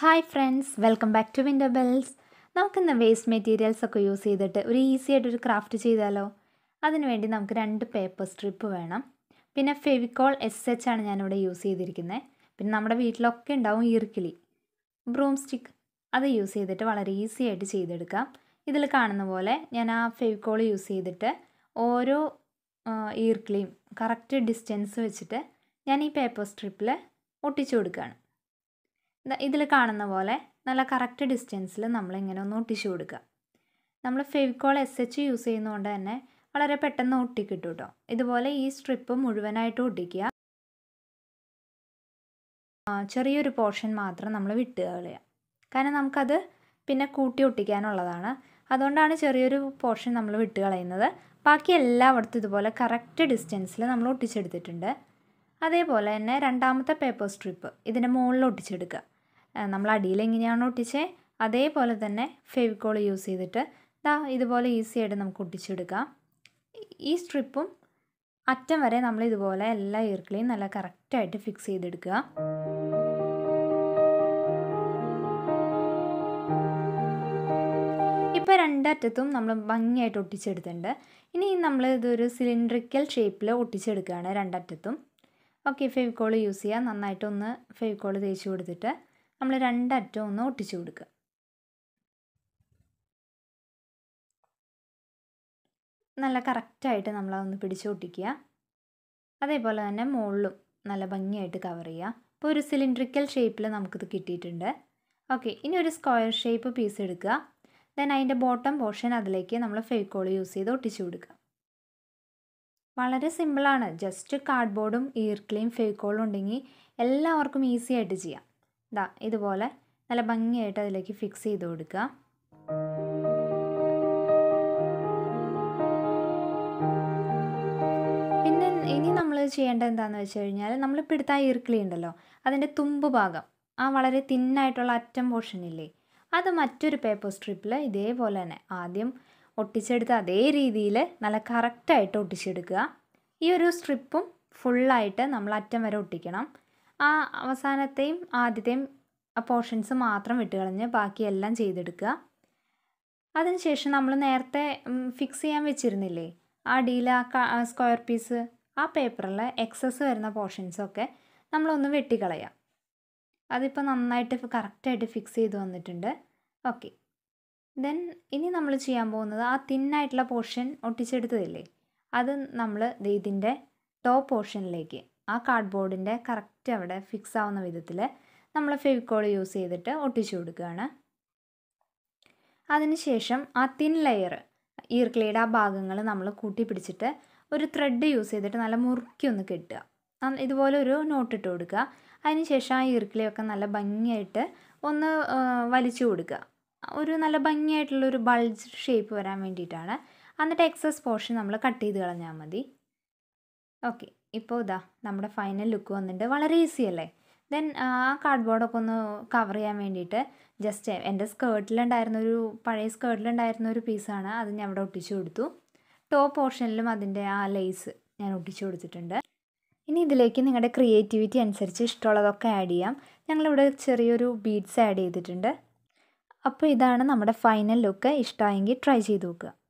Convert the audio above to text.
hi friends welcome back to window bells നമുക്കിന്ന് waste materials ഒക്കെ use ചെയ്തിട്ട് ഒരു ഈസി ആയിട്ടൊരു ക്രാഫ്റ്റ് ചെയ്താലോ അതിനുവേണ്ടി നമുക്ക് രണ്ട് പേപ്പർ സ്ട്രിപ്പ് വേണം പിന്നെ ഫെവിക്കോൾ എസ് എച്ച് ആണ് ഞാനിവിടെ യൂസ് ചെയ്തിരിക്കുന്നത് പിന്നെ നമ്മുടെ വീട്ടിലൊക്കെ ഉണ്ടാവും ഈർക്കിലി ബ്രൂം സ്റ്റിക്ക് അത് യൂസ് ചെയ്തിട്ട് വളരെ ഈസി ആയിട്ട് ചെയ്തെടുക്കാം ഇതിൽ കാണുന്ന പോലെ ഞാൻ ആ ഫെവിക്കോൾ യൂസ് ചെയ്തിട്ട് ഓരോ ഈർക്കിളിയും കറക്റ്റ് ഡിസ്റ്റൻസ് വെച്ചിട്ട് ഞാൻ ഈ പേപ്പർ സ്ട്രിപ്പിൽ ഒട്ടിച്ചു കൊടുക്കുകയാണ് ഇതിൽ കാണുന്ന പോലെ നല്ല കറക്റ്റ് ഡിസ്റ്റൻസിൽ നമ്മളിങ്ങനെ ഒന്ന് ഒട്ടിച്ചു കൊടുക്കുക നമ്മൾ ഫെവിക്കോൾ എസ് എച്ച് യൂസ് ചെയ്യുന്നതുകൊണ്ട് തന്നെ വളരെ പെട്ടെന്ന് ഒട്ടിക്കിട്ടും കേട്ടോ ഇതുപോലെ ഈ സ്ട്രിപ്പ് മുഴുവനായിട്ട് ഒട്ടിക്കുക ചെറിയൊരു പോർഷൻ മാത്രം നമ്മൾ വിട്ട് കളയുക കാരണം നമുക്കത് പിന്നെ കൂട്ടി ഒട്ടിക്കാനുള്ളതാണ് അതുകൊണ്ടാണ് ചെറിയൊരു പോർഷൻ നമ്മൾ വിട്ട് കളയുന്നത് ബാക്കി എല്ലായിടത്തും ഇതുപോലെ കറക്റ്റ് ഡിസ്റ്റൻസിൽ നമ്മൾ ഒട്ടിച്ചെടുത്തിട്ടുണ്ട് അതേപോലെ തന്നെ രണ്ടാമത്തെ പേപ്പർ സ്ട്രിപ്പ് ഇതിൻ്റെ മുകളിൽ ഒട്ടിച്ചെടുക്കുക നമ്മൾ അടിയിൽ എങ്ങനെയാണോ ഒട്ടിച്ചേ അതേപോലെ തന്നെ ഫെവിക്കോൾ യൂസ് ചെയ്തിട്ട് ദാ ഇതുപോലെ ഈസി ആയിട്ട് നമുക്ക് ഒട്ടിച്ചെടുക്കാം ഈ സ്ട്രിപ്പും അറ്റം വരെ നമ്മൾ ഇതുപോലെ എല്ലാ ഈർക്കിളിയും നല്ല കറക്റ്റായിട്ട് ഫിക്സ് ചെയ്തെടുക്കുക ഇപ്പോൾ രണ്ടറ്റത്തും നമ്മൾ ഭംഗിയായിട്ട് ഒട്ടിച്ചെടുത്തിട്ടുണ്ട് ഇനി നമ്മൾ ഇതൊരു സിലിണ്ട്രിക്കൽ ഷേപ്പിൽ ഒട്ടിച്ചെടുക്കുകയാണ് രണ്ടറ്റത്തും ഓക്കെ ഫെവിക്കോൾ യൂസ് ചെയ്യുക നന്നായിട്ടൊന്ന് ഫെവിക്കോൾ തേച്ച് കൊടുത്തിട്ട് നമ്മൾ രണ്ടറ്റം ഒന്ന് ഒട്ടിച്ചു കൊടുക്കുക നല്ല കറക്റ്റായിട്ട് നമ്മളതൊന്ന് പിടിച്ച് ഒട്ടിക്കുക അതേപോലെ തന്നെ മുകളിലും നല്ല ഭംഗിയായിട്ട് കവർ ചെയ്യുക ഇപ്പോൾ ഒരു സിലിണ്ട്രിക്കൽ ഷേപ്പിൽ നമുക്കിത് കിട്ടിയിട്ടുണ്ട് ഓക്കെ ഇനി ഒരു സ്ക്വയർ ഷേപ്പ് പീസ് എടുക്കുക ദെൻ അതിൻ്റെ ബോട്ടം പോർഷൻ അതിലേക്ക് നമ്മൾ ഫെവിക്കോൾ യൂസ് ചെയ്ത് ഒട്ടിച്ചു കൊടുക്കുക വളരെ സിമ്പിളാണ് ജസ്റ്റ് കാർഡ്ബോർഡും ഈർക്കിളിയും ഫെവിക്കോളും ഉണ്ടെങ്കിൽ എല്ലാവർക്കും ഈസി ആയിട്ട് ചെയ്യാം ഇതാ ഇതുപോലെ നല്ല ഭംഗിയായിട്ട് അതിലേക്ക് ഫിക്സ് ചെയ്ത് കൊടുക്കുക പിന്നെ ഇനി നമ്മൾ ചെയ്യേണ്ടത് എന്താണെന്ന് വെച്ച് കഴിഞ്ഞാൽ നമ്മളിപ്പോൾ എടുത്ത ആ ഈർക്കിളി ഉണ്ടല്ലോ അതിൻ്റെ തുമ്പ് ഭാഗം ആ വളരെ തിന്നായിട്ടുള്ള അറ്റം പോർഷൻ ഇല്ലേ അത് മറ്റൊരു പേപ്പർ സ്ട്രിപ്പിൽ ഇതേപോലെ തന്നെ ആദ്യം ഒട്ടിച്ചെടുത്ത അതേ രീതിയിൽ നല്ല കറക്റ്റായിട്ട് ഒട്ടിച്ചെടുക്കുക ഈ ഒരു സ്ട്രിപ്പും ഫുള്ളായിട്ട് നമ്മൾ അറ്റം വരെ ഒട്ടിക്കണം ആ അവസാനത്തെയും ആദ്യത്തെയും പോർഷൻസ് മാത്രം വിട്ടുകളഞ്ഞ് ബാക്കിയെല്ലാം ചെയ്തെടുക്കുക അതിനുശേഷം നമ്മൾ നേരത്തെ ഫിക്സ് ചെയ്യാൻ വെച്ചിരുന്നില്ലേ ആ അടിയിൽ ആ സ്ക്വയർ പീസ് ആ പേപ്പറിൽ എക്സസ് വരുന്ന പോർഷൻസൊക്കെ നമ്മളൊന്ന് വെട്ടിക്കളയാം അതിപ്പോൾ നന്നായിട്ട് കറക്റ്റായിട്ട് ഫിക്സ് ചെയ്ത് വന്നിട്ടുണ്ട് ഓക്കെ ദെൻ ഇനി നമ്മൾ ചെയ്യാൻ പോകുന്നത് ആ തിന്നായിട്ടുള്ള പോർഷൻ ഒട്ടിച്ചെടുത്തതില്ലേ അത് നമ്മൾ ഇതിൻ്റെ ടോപ്പ് പോർഷനിലേക്ക് ആ കാർഡ്ബോർഡിൻ്റെ കറക്റ്റ് അവിടെ ഫിക്സ് ആവുന്ന വിധത്തിൽ നമ്മൾ ഫെവിക്കോൾ യൂസ് ചെയ്തിട്ട് ഒട്ടിച്ചു കൊടുക്കുകയാണ് അതിനുശേഷം ആ തിൻ ലെയർ ഈർക്കിളിയുടെ ആ ഭാഗങ്ങൾ നമ്മൾ കൂട്ടി പിടിച്ചിട്ട് ഒരു ത്രെഡ് യൂസ് ചെയ്തിട്ട് നല്ല മുറുക്കി ഒന്ന് കെട്ടുക ഇതുപോലെ ഒരു നോട്ട് ഇട്ട് കൊടുക്കുക അതിനുശേഷം ആ ഈർക്കിളിയൊക്കെ നല്ല ഭംഗിയായിട്ട് ഒന്ന് വലിച്ചു കൊടുക്കുക ഒരു നല്ല ഭംഗിയായിട്ടുള്ളൊരു ബൾജ് ഷേപ്പ് വരാൻ വേണ്ടിയിട്ടാണ് എന്നിട്ട് എക്സസ് പോർഷൻ നമ്മൾ കട്ട് ചെയ്ത് കളഞ്ഞാൽ മതി ഓക്കെ ഇപ്പോൾ ഇതാ നമ്മുടെ ഫൈനൽ ലുക്ക് വന്നിട്ട് വളരെ ഈസി അല്ലേ ദെൻ ആ കാർഡ്ബോർഡൊക്കെ ഒന്ന് കവർ ചെയ്യാൻ വേണ്ടിയിട്ട് ജസ്റ്റ് എൻ്റെ സ്കേർട്ടിലുണ്ടായിരുന്ന ഒരു പഴയ സ്കേർട്ടിലുണ്ടായിരുന്ന ഒരു പീസാണ് അത് ഞാൻ അവിടെ ഒട്ടിച്ചു കൊടുത്തു ടോപ്പ് പോർഷനിലും അതിൻ്റെ ആ ലേസ് ഞാൻ ഒട്ടിച്ചു കൊടുത്തിട്ടുണ്ട് ഇനി ഇതിലേക്ക് നിങ്ങളുടെ ക്രിയേറ്റിവിറ്റി അനുസരിച്ച് ഇഷ്ടമുള്ളതൊക്കെ ആഡ് ചെയ്യാം ഞങ്ങളിവിടെ ചെറിയൊരു ബീഡ്സ് ആഡ് ചെയ്തിട്ടുണ്ട് അപ്പോൾ ഇതാണ് നമ്മുടെ ഫൈനൽ ലുക്ക് ഇഷ്ടമായെങ്കിൽ ട്രൈ ചെയ്ത് നോക്കുക